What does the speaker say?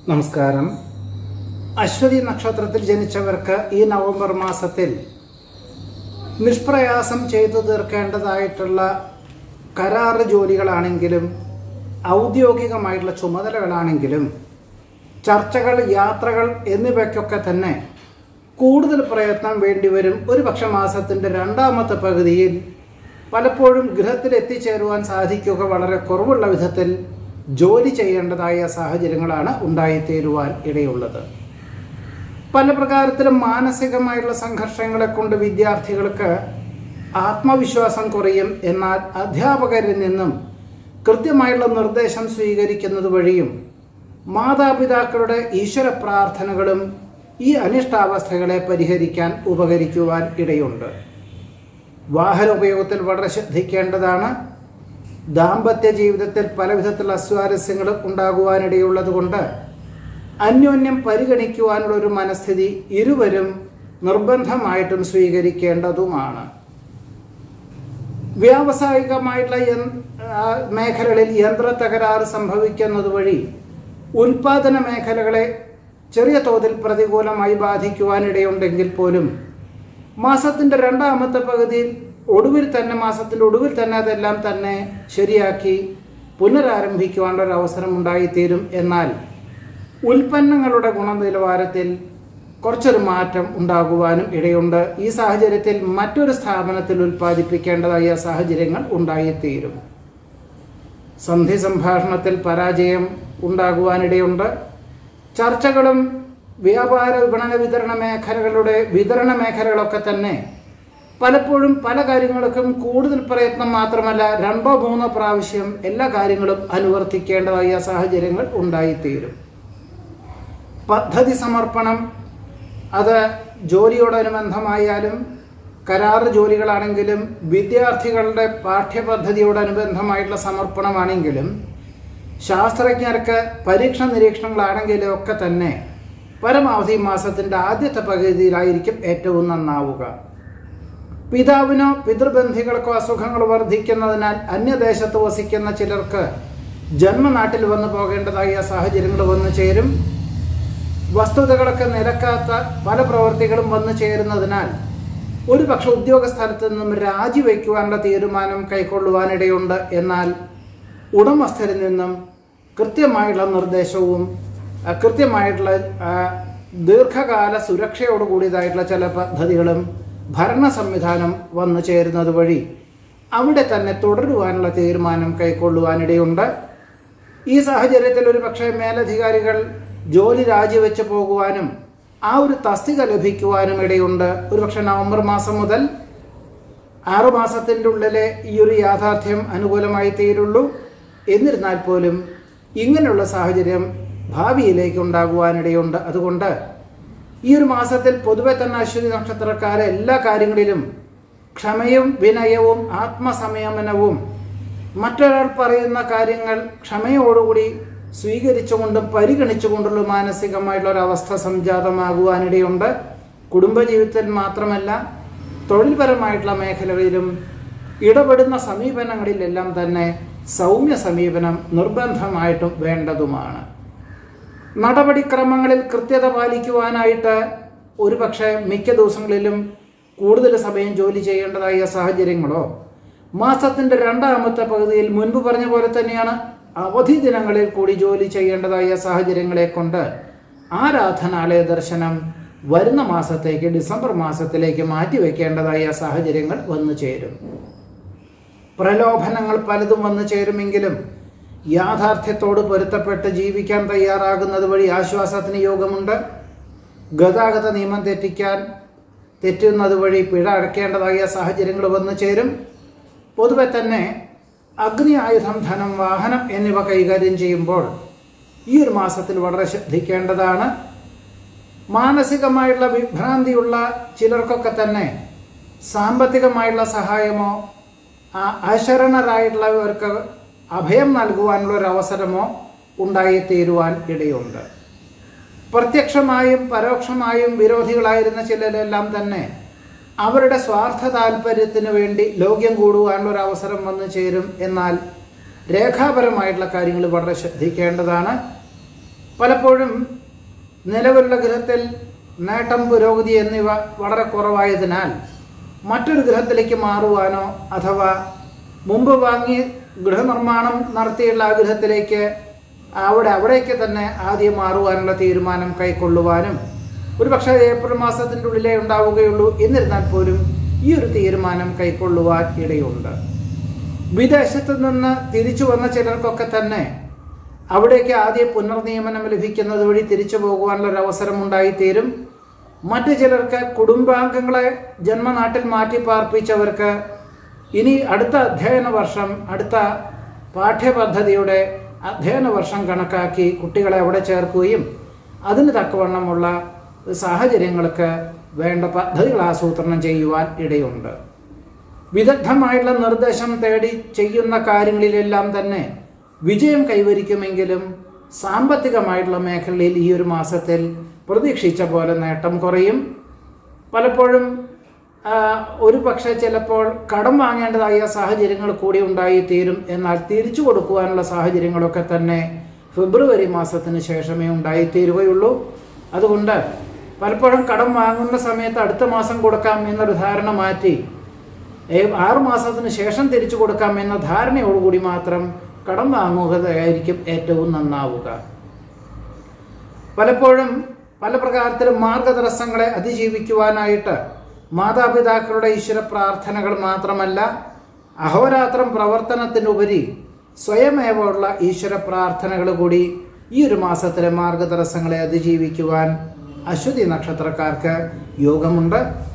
നമസ്കാരം അശ്വതി നക്ഷത്രത്തിൽ ജനിച്ചവർക്ക് ഈ നവംബർ മാസത്തിൽ നിഷ്പ്രയാസം ചെയ്തു തീർക്കേണ്ടതായിട്ടുള്ള കരാറ് ജോലികളാണെങ്കിലും ഔദ്യോഗികമായിട്ടുള്ള ചുമതലകളാണെങ്കിലും ചർച്ചകൾ യാത്രകൾ എന്നിവയ്ക്കൊക്കെ തന്നെ കൂടുതൽ പ്രയത്നം വേണ്ടിവരും ഒരു പക്ഷെ മാസത്തിൻ്റെ രണ്ടാമത്തെ പകുതിയിൽ പലപ്പോഴും ഗൃഹത്തിൽ എത്തിച്ചേരുവാൻ സാധിക്കുക വളരെ കുറവുള്ള വിധത്തിൽ ജോലി ചെയ്യേണ്ടതായ സാഹചര്യങ്ങളാണ് ഉണ്ടായിത്തീരുവാൻ ഇടയുള്ളത് പല പ്രകാരത്തിലും മാനസികമായുള്ള സംഘർഷങ്ങളെ കൊണ്ട് വിദ്യാർത്ഥികൾക്ക് ആത്മവിശ്വാസം കുറയും എന്നാൽ അധ്യാപകരിൽ നിന്നും കൃത്യമായുള്ള നിർദ്ദേശം സ്വീകരിക്കുന്നത് വഴിയും മാതാപിതാക്കളുടെ ഈശ്വര പ്രാർത്ഥനകളും ഈ അനിഷ്ടാവസ്ഥകളെ പരിഹരിക്കാൻ ഉപകരിക്കുവാൻ ഇടയുണ്ട് വാഹന ഉപയോഗത്തിൽ വളരെ ശ്രദ്ധിക്കേണ്ടതാണ് ദാമ്പത്യ ജീവിതത്തിൽ പല വിധത്തിലുള്ള അസ്വാരസ്യങ്ങളും ഉണ്ടാകുവാനിടയുള്ളത് കൊണ്ട് അന്യോന്യം പരിഗണിക്കുവാനുള്ള ഒരു മനസ്ഥിതി ഇരുവരും നിർബന്ധമായിട്ടും സ്വീകരിക്കേണ്ടതുമാണ് വ്യാവസായികമായിട്ടുള്ള യന്- ആ, മേഖലകളിൽ യന്ത്ര തകരാറ് സംഭവിക്കുന്നത് വഴി ഉൽപാദന മേഖലകളെ ചെറിയ തോതിൽ പ്രതികൂലമായി ബാധിക്കുവാനിടയുണ്ടെങ്കിൽ പോലും മാസത്തിൻ്റെ രണ്ടാമത്തെ പകുതിയിൽ ഒടുവിൽ തന്നെ മാസത്തിൻ്റെ ഒടുവിൽ തന്നെ അതെല്ലാം തന്നെ ശരിയാക്കി പുനരാരംഭിക്കുവാനുള്ള ഒരു അവസരം ഉണ്ടായിത്തീരും എന്നാൽ ഉൽപ്പന്നങ്ങളുടെ ഗുണനിലവാരത്തിൽ കുറച്ചൊരു മാറ്റം ഉണ്ടാകുവാനും ഇടയുണ്ട് ഈ സാഹചര്യത്തിൽ മറ്റൊരു സ്ഥാപനത്തിൽ ഉൽപ്പാദിപ്പിക്കേണ്ടതായ സാഹചര്യങ്ങൾ ഉണ്ടായിത്തീരും സന്ധി സംഭാഷണത്തിൽ പരാജയം ഉണ്ടാകുവാനിടയുണ്ട് ചർച്ചകളും വ്യാപാര വിപണന വിതരണ മേഖലകളുടെ വിതരണ മേഖലകളൊക്കെ തന്നെ പലപ്പോഴും പല കാര്യങ്ങൾക്കും കൂടുതൽ പ്രയത്നം മാത്രമല്ല രണ്ടോ മൂന്നോ പ്രാവശ്യം എല്ലാ കാര്യങ്ങളും അനുവർത്തിക്കേണ്ടതായ സാഹചര്യങ്ങൾ ഉണ്ടായിത്തീരും പദ്ധതി സമർപ്പണം അത് ജോലിയോടനുബന്ധമായാലും കരാർ ജോലികളാണെങ്കിലും വിദ്യാർത്ഥികളുടെ പാഠ്യപദ്ധതിയോടനുബന്ധമായിട്ടുള്ള സമർപ്പണമാണെങ്കിലും ശാസ്ത്രജ്ഞർക്ക് പരീക്ഷ നിരീക്ഷണങ്ങളാണെങ്കിലും ഒക്കെ തന്നെ പരമാവധി മാസത്തിൻ്റെ ആദ്യത്തെ പകുതിയിലായിരിക്കും ഏറ്റവും നന്നാവുക പിതാവിനോ പിതൃബന്ധികൾക്കോ അസുഖങ്ങൾ വർദ്ധിക്കുന്നതിനാൽ അന്യദേശത്ത് വസിക്കുന്ന ചിലർക്ക് ജന്മനാട്ടിൽ വന്നു പോകേണ്ടതായ സാഹചര്യങ്ങൾ വന്നു ചേരും വസ്തുതകളൊക്കെ നിരക്കാത്ത പല പ്രവൃത്തികളും വന്നു ചേരുന്നതിനാൽ ഒരു പക്ഷെ ഉദ്യോഗസ്ഥലത്ത് നിന്നും രാജിവെക്കുവാനുള്ള തീരുമാനം കൈക്കൊള്ളുവാനിടയുണ്ട് എന്നാൽ ഉടമസ്ഥരിൽ നിന്നും കൃത്യമായുള്ള നിർദ്ദേശവും ആ, കൃത്യമായിട്ടുള്ള ആ, ദീർഘകാല സുരക്ഷയോട് കൂടിയതായിട്ടുള്ള ചില പദ്ധതികളും ഭരണ സംവിധാനം വന്നു ചേരുന്നത് വഴി അവിടെ തന്നെ തുടരുവാനുള്ള തീരുമാനം കൈക്കൊള്ളുവാനിടയുണ്ട് ഈ സാഹചര്യത്തിൽ ഒരു പക്ഷേ മേലധികാരികൾ ജോലി രാജിവെച്ച് പോകുവാനും ആ ഒരു തസ്തിക ലഭിക്കുവാനും ഇടയുണ്ട് ഒരുപക്ഷെ നവംബർ മാസം മുതൽ ആറു മാസത്തിൻ്റെ ഉള്ളിലെ ഈ ഒരു യാഥാർത്ഥ്യം അനുകൂലമായി തീരുള്ളൂ എന്നിരുന്നാൽ പോലും ഇങ്ങനെയുള്ള സാഹചര്യം ഭാവിയിലേക്ക് ഉണ്ടാകുവാനിടയുണ്ട് അതുകൊണ്ട് ഈ ഒരു മാസത്തിൽ പൊതുവെ തന്നെ അശ്വതി നക്ഷത്രക്കാരെ എല്ലാ കാര്യങ്ങളിലും ക്ഷമയും വിനയവും ആത്മസംയമനവും മറ്റൊരാൾ പറയുന്ന കാര്യങ്ങൾ ക്ഷമയോടുകൂടി സ്വീകരിച്ചുകൊണ്ടും പരിഗണിച്ചുകൊണ്ടുള്ള മാനസികമായിട്ടുള്ള ഒരു അവസ്ഥ സംജാതമാകുവാനിടയുണ്ട് കുടുംബജീവിതത്തിൽ മാത്രമല്ല തൊഴിൽപരമായിട്ടുള്ള മേഖലകളിലും ഇടപെടുന്ന സമീപനങ്ങളിലെല്ലാം തന്നെ സൗമ്യ സമീപനം നിർബന്ധമായിട്ടും വേണ്ടതുമാണ് നടപടിക്രമങ്ങളിൽ കൃത്യത പാലിക്കുവാനായിട്ട് ഒരുപക്ഷെ മിക്ക ദിവസങ്ങളിലും കൂടുതൽ സമയം ജോലി ചെയ്യേണ്ടതായ സാഹചര്യങ്ങളോ മാസത്തിൻ്റെ രണ്ടാമത്തെ പകുതിയിൽ മുൻപ് പറഞ്ഞ പോലെ തന്നെയാണ് അവധി ദിനങ്ങളിൽ കൂടി ജോലി ചെയ്യേണ്ടതായ സാഹചര്യങ്ങളെ കൊണ്ട് ആരാധനാലയ ദർശനം വരുന്ന മാസത്തേക്ക് ഡിസംബർ മാസത്തിലേക്ക് മാറ്റിവെക്കേണ്ടതായ സാഹചര്യങ്ങൾ വന്നു ചേരും പ്രലോഭനങ്ങൾ പലതും വന്നു ചേരുമെങ്കിലും യാഥാർത്ഥ്യത്തോട് പൊരുത്തപ്പെട്ട് ജീവിക്കാൻ തയ്യാറാകുന്നത് വഴി ആശ്വാസത്തിന് യോഗമുണ്ട് ഗതാഗത നിയമം തെറ്റിക്കാൻ തെറ്റുന്നത് വഴി പിഴ അടയ്ക്കേണ്ടതായ സാഹചര്യങ്ങൾ വന്നു ചേരും പൊതുവെ തന്നെ അഗ്നി ആയുധം ധനം വാഹനം എന്നിവ കൈകാര്യം ചെയ്യുമ്പോൾ ഈ ഒരു മാസത്തിൽ വളരെ ശ്രദ്ധിക്കേണ്ടതാണ് മാനസികമായുള്ള വിഭ്രാന്തിയുള്ള ചിലർക്കൊക്കെ തന്നെ സാമ്പത്തികമായുള്ള സഹായമോ ആ അശരണരായിട്ടുള്ളവർക്ക് അഭയം നൽകുവാനുള്ള ഒരു അവസരമോ ഉണ്ടായിത്തീരുവാൻ ഇടയുണ്ട് പ്രത്യക്ഷമായും പരോക്ഷമായും വിരോധികളായിരുന്ന ചിലരെല്ലാം തന്നെ അവരുടെ സ്വാർത്ഥ താല്പര്യത്തിന് വേണ്ടി ലോക്യം കൂടുവാനുള്ള ഒരു അവസരം വന്നു ചേരും എന്നാൽ രേഖാപരമായിട്ടുള്ള കാര്യങ്ങൾ വളരെ ശ്രദ്ധിക്കേണ്ടതാണ് പലപ്പോഴും നിലവിലുള്ള ഗൃഹത്തിൽ നേട്ടം പുരോഗതി എന്നിവ വളരെ കുറവായതിനാൽ മറ്റൊരു ഗൃഹത്തിലേക്ക് മാറുവാനോ അഥവാ മുമ്പ് വാങ്ങി ഗൃഹനിർമ്മാണം നടത്തിയുള്ള ആ ഗൃഹത്തിലേക്ക് അവിടെ അവിടേക്ക് തന്നെ ആദ്യം മാറുവാനുള്ള തീരുമാനം കൈക്കൊള്ളുവാനും ഒരുപക്ഷെ ഏപ്രിൽ മാസത്തിൻ്റെ ഉള്ളിലേ ഉണ്ടാവുകയുള്ളൂ എന്നിരുന്നാൽ പോലും ഈ ഒരു തീരുമാനം കൈക്കൊള്ളുവാൻ ഇടയുണ്ട് വിദേശത്ത് നിന്ന് തിരിച്ചു വന്ന ചിലർക്കൊക്കെ തന്നെ അവിടേക്ക് ആദ്യം പുനർനിയമനം ലഭിക്കുന്നത് വഴി തിരിച്ചു പോകുവാനുള്ള ഒരു അവസരം ഉണ്ടായിത്തീരും മറ്റു ചിലർക്ക് കുടുംബാംഗങ്ങളെ ജന്മനാട്ടിൽ മാറ്റി പാർപ്പിച്ചവർക്ക് ഇനി അടുത്ത അധ്യയന വർഷം അടുത്ത പാഠ്യപദ്ധതിയുടെ അധ്യയന വർഷം കണക്കാക്കി കുട്ടികളെ അവിടെ ചേർക്കുകയും അതിന് തക്കവണ്ണമുള്ള സാഹചര്യങ്ങൾക്ക് വേണ്ട പദ്ധതികൾ ആസൂത്രണം ചെയ്യുവാൻ ഇടയുണ്ട് വിദഗ്ധമായിട്ടുള്ള നിർദ്ദേശം തേടി ചെയ്യുന്ന കാര്യങ്ങളിലെല്ലാം തന്നെ വിജയം കൈവരിക്കുമെങ്കിലും സാമ്പത്തികമായിട്ടുള്ള മേഖലയിൽ ഈ ഒരു മാസത്തിൽ പ്രതീക്ഷിച്ച പോലെ നേട്ടം കുറയും പലപ്പോഴും ആ, ഒരു പക്ഷേ ചിലപ്പോൾ കടം വാങ്ങേണ്ടതായ സാഹചര്യങ്ങൾ കൂടി ഉണ്ടായിത്തീരും എന്നാൽ തിരിച്ചു കൊടുക്കുവാനുള്ള സാഹചര്യങ്ങളൊക്കെ തന്നെ ഫെബ്രുവരി മാസത്തിന് ശേഷമേ ഉണ്ടായിത്തീരുകയുള്ളൂ അതുകൊണ്ട് പലപ്പോഴും കടം വാങ്ങുന്ന സമയത്ത് അടുത്ത മാസം കൊടുക്കാം എന്നൊരു ധാരണ മാറ്റി ഏ- ആറ് മാസത്തിന് ശേഷം തിരിച്ചു കൊടുക്കാം എന്ന ധാരണയോടുകൂടി മാത്രം കടം വാങ്ങുകയായിരിക്കും ഏറ്റവും നന്നാവുക പലപ്പോഴും പല പ്രകാരത്തിലും മാർഗതടസ്സങ്ങളെ അതിജീവിക്കുവാനായിട്ട് മാതാപിതാക്കളുടെ ഈശ്വര പ്രാർത്ഥനകൾ മാത്രമല്ല അഹോരാത്രം പ്രവർത്തനത്തിനുപരി സ്വയമേവയുള്ള ഈശ്വര പ്രാർത്ഥനകൾ കൂടി ഈ ഒരു മാസത്തിലെ മാർഗതടസ്സങ്ങളെ അതിജീവിക്കുവാൻ അശ്വതി നക്ഷത്രക്കാർക്ക് യോഗമുണ്ട്